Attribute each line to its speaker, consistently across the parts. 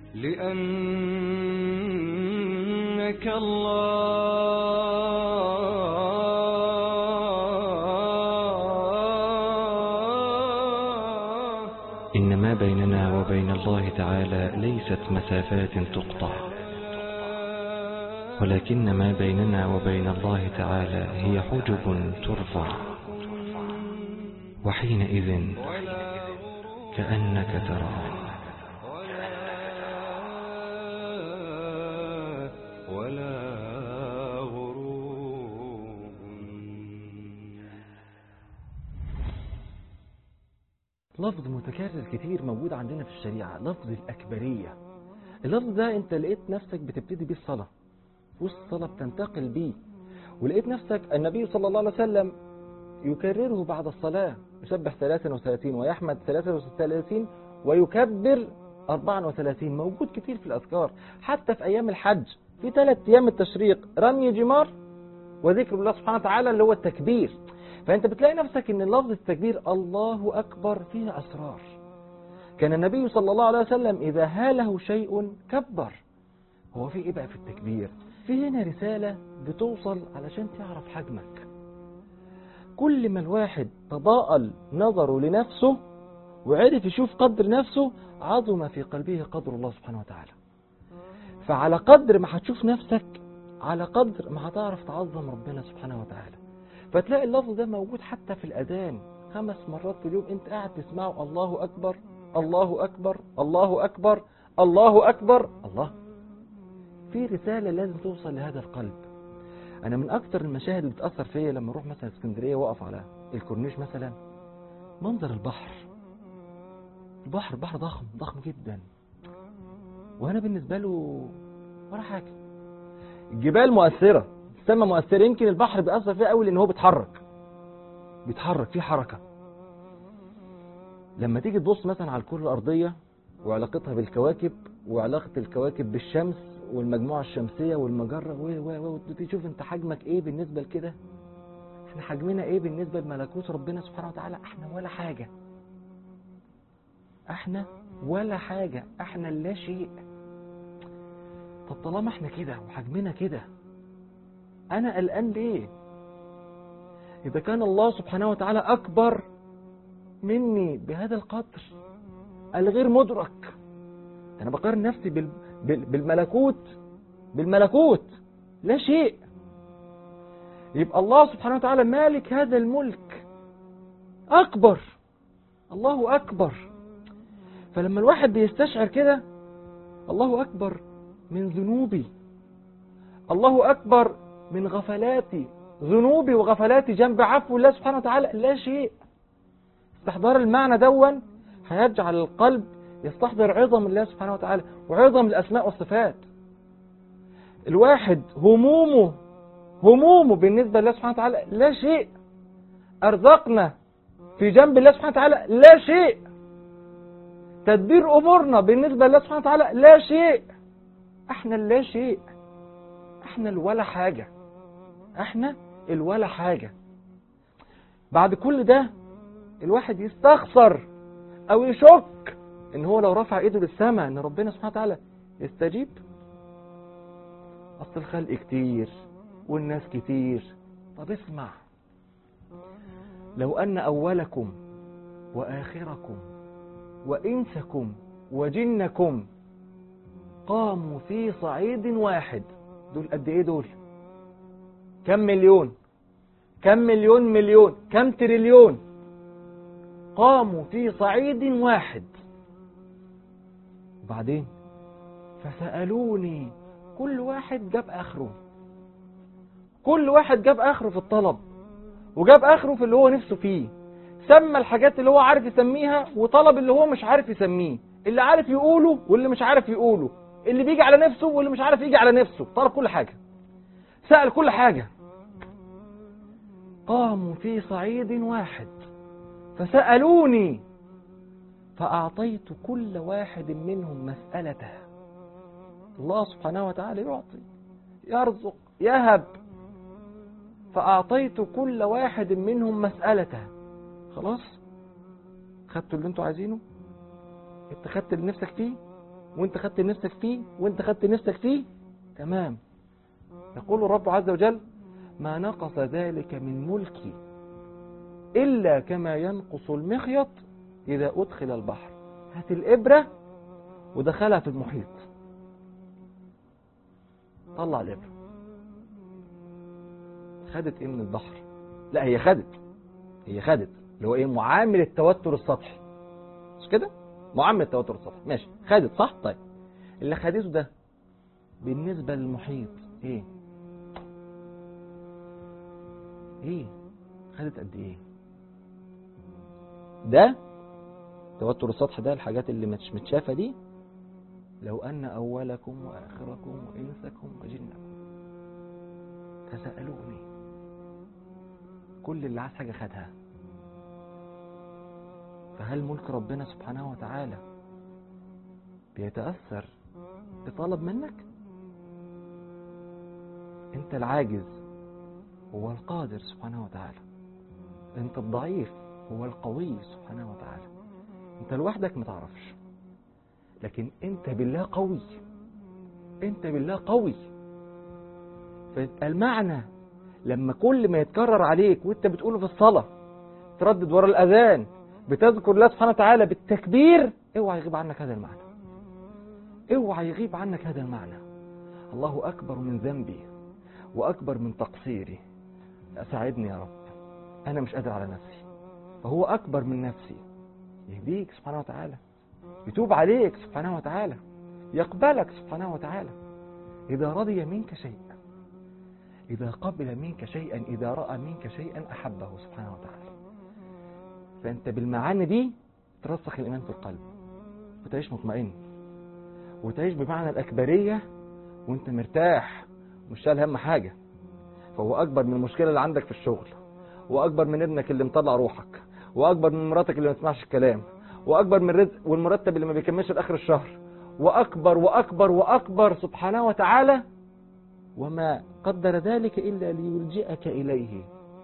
Speaker 1: لأنك الله
Speaker 2: إن ما بيننا وبين الله تعالى ليست مسافات تقطع ولكن ما بيننا وبين الله تعالى هي حجب ترفع وحينئذ كأنك تراه
Speaker 1: ولا غروب
Speaker 3: لفظ متكرر كتير موجود عندنا في الشريعة لفظ الأكبرية اللفظ ده انت لقيت نفسك بتبتدي بيه الصلاة وسط الصلاة بتنتقل بيه ولقيت نفسك النبي صلى الله عليه وسلم يكرره بعد الصلاة يسبح 33 ويحمد 33 ويكبر 34 موجود كتير في الأذكار حتى في أيام الحج في ثلاث أيام التشريق رمي جمار وذكر الله سبحانه وتعالى اللي هو التكبير فأنت بتلاقي نفسك أن لفظ التكبير الله أكبر فيه أسرار كان النبي صلى الله عليه وسلم إذا هاله شيء كبر هو في إيه بقى في التكبير في هنا رسالة بتوصل علشان تعرف حجمك كل ما الواحد تضاءل نظره لنفسه وعرف يشوف قدر نفسه عظم في قلبه قدر الله سبحانه وتعالى فعلى قدر ما هتشوف نفسك على قدر ما هتعرف تعظم ربنا سبحانه وتعالى فتلاقي اللفظ ده موجود حتى في الأذان خمس مرات في اليوم انت قاعد تسمعه الله أكبر الله أكبر الله أكبر الله أكبر الله في رسالة لازم توصل لهذا القلب أنا من أكتر المشاهد اللي بتأثر فيا لما أروح مثلا اسكندرية وأقف على الكورنيش مثلا منظر البحر البحر بحر ضخم ضخم جدا وأنا بالنسبة له ولا حاجة الجبال مؤثرة السماء مؤثرة يمكن البحر بيأثر فيها قوي لأن هو بيتحرك بيتحرك في حركة لما تيجي تبص مثلا على الكرة الأرضية وعلاقتها بالكواكب وعلاقة الكواكب بالشمس والمجموعة الشمسية والمجرة و و و تشوف انت حجمك ايه بالنسبة لكده احنا حجمنا ايه بالنسبة لملكوت ربنا سبحانه وتعالى احنا ولا حاجة احنا ولا حاجة احنا لا شيء طب طالما احنا كده وحجمنا كده انا قلقان ليه اذا كان الله سبحانه وتعالى اكبر مني بهذا القدر الغير مدرك انا بقارن نفسي بال... بال... بالملكوت بالملكوت لا شيء يبقى الله سبحانه وتعالى مالك هذا الملك اكبر الله اكبر فلما الواحد بيستشعر كده الله اكبر من ذنوبي الله اكبر من غفلاتي ذنوبي وغفلاتي جنب عفو الله سبحانه وتعالى لا شيء استحضار المعنى دون هيجعل القلب يستحضر عظم الله سبحانه وتعالى وعظم الأسماء والصفات الواحد همومه همومه بالنسبة لله سبحانه وتعالى لا شيء أرزقنا في جنب الله سبحانه وتعالى لا شيء تدبير أمورنا بالنسبة لله سبحانه وتعالى لا شيء احنا اللا شيء احنا الولا حاجة احنا الولا حاجة بعد كل ده الواحد يستخسر او يشك ان هو لو رفع ايده للسماء ان ربنا سبحانه وتعالى يستجيب اصل الخلق كتير والناس كتير طب اسمع لو ان اولكم واخركم وانسكم وجنكم قاموا في صعيد واحد دول قد ايه دول كم مليون كم مليون مليون كم تريليون قاموا في صعيد واحد وبعدين فسألوني كل واحد جاب آخره كل واحد جاب آخره في الطلب وجاب آخره في اللي هو نفسه فيه سمى الحاجات اللي هو عارف يسميها وطلب اللي هو مش عارف يسميه اللي عارف يقوله واللي مش عارف يقوله اللي بيجي على نفسه واللي مش عارف يجي على نفسه طلب كل حاجة سأل كل حاجة قاموا في صعيد واحد فسألوني فأعطيت كل واحد منهم مسألته الله سبحانه وتعالى يعطي يرزق يهب فأعطيت كل واحد منهم مسألته خلاص خدتوا اللي انتوا عايزينه انت خدت اللي نفسك فيه وانت خدت نفسك فيه وانت خدت نفسك فيه تمام يقول الرب عز وجل ما نقص ذلك من ملكي إلا كما ينقص المخيط إذا أدخل البحر هات الإبرة ودخلها في المحيط طلع الإبرة خدت إيه من البحر لا هي خدت هي خدت اللي هو إيه معامل التوتر السطحي مش كده معامل التوتر السطحي ماشي خدت صح طيب اللي خدته ده بالنسبة للمحيط ايه ايه خدت قد ايه ده توتر السطح ده الحاجات اللي مش متشافة دي لو أن أولكم وآخركم وإنسكم وجنكم تسألوني كل اللي عايز حاجة خدها فهل ملك ربنا سبحانه وتعالى بيتأثر بطلب منك انت العاجز هو القادر سبحانه وتعالى انت الضعيف هو القوي سبحانه وتعالى انت لوحدك ما تعرفش لكن انت بالله قوي انت بالله قوي فالمعنى لما كل ما يتكرر عليك وانت بتقوله في الصلاة تردد ورا الأذان بتذكر الله سبحانه وتعالى بالتكبير اوعى يغيب عنك هذا المعنى اوعى يغيب عنك هذا المعنى الله أكبر من ذنبي وأكبر من تقصيري أساعدني يا رب أنا مش قادر على نفسي فهو أكبر من نفسي يهديك سبحانه وتعالى يتوب عليك سبحانه وتعالى يقبلك سبحانه وتعالى إذا رضي منك شيئا إذا قبل منك شيئا إذا رأى منك شيئا أحبه سبحانه وتعالى فأنت بالمعاني دي ترسخ الإيمان في القلب وتعيش مطمئن وتعيش بمعنى الأكبرية وانت مرتاح مش شايل هم حاجة فهو أكبر من المشكلة اللي عندك في الشغل وأكبر من ابنك اللي مطلع روحك وأكبر من مراتك اللي ما تسمعش الكلام وأكبر من الرزق والمرتب اللي ما بيكملش لآخر الشهر وأكبر وأكبر وأكبر سبحانه وتعالى وما قدر ذلك إلا ليلجئك إليه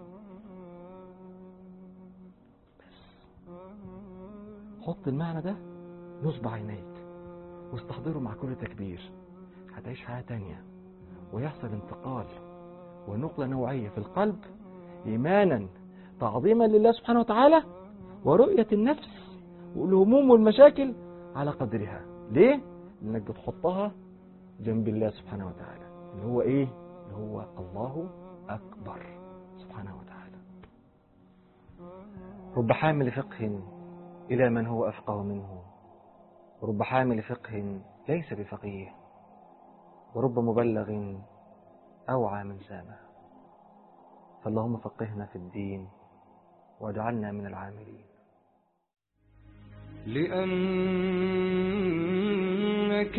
Speaker 3: بس حط المعنى ده نصب عينيك واستحضره مع كل تكبير هتعيش حياة تانية ويحصل انتقال ونقلة نوعية في القلب إيمانا تعظيما لله سبحانه وتعالى ورؤية النفس والهموم والمشاكل على قدرها ليه؟ لأنك بتحطها جنب الله سبحانه وتعالى اللي هو إيه؟ اللي هو الله أكبر سبحانه وتعالى رب حامل فقه إلى من هو أفقه منه ورب حامل فقه ليس بفقيه ورب مبلغ أوعى من سامه فاللهم فقهنا في الدين واجعلنا من العاملين
Speaker 1: لأنك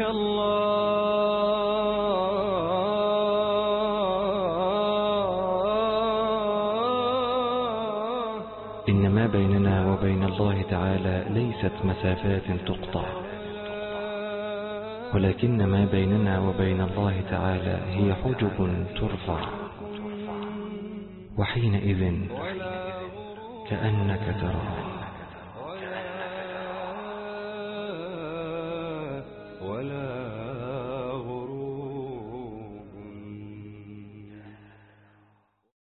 Speaker 1: الله
Speaker 2: إن ما بيننا وبين الله تعالى ليست مسافات تقطع ولكن ما بيننا وبين الله تعالى هي حجب ترفع وحينئذ كأنك تراه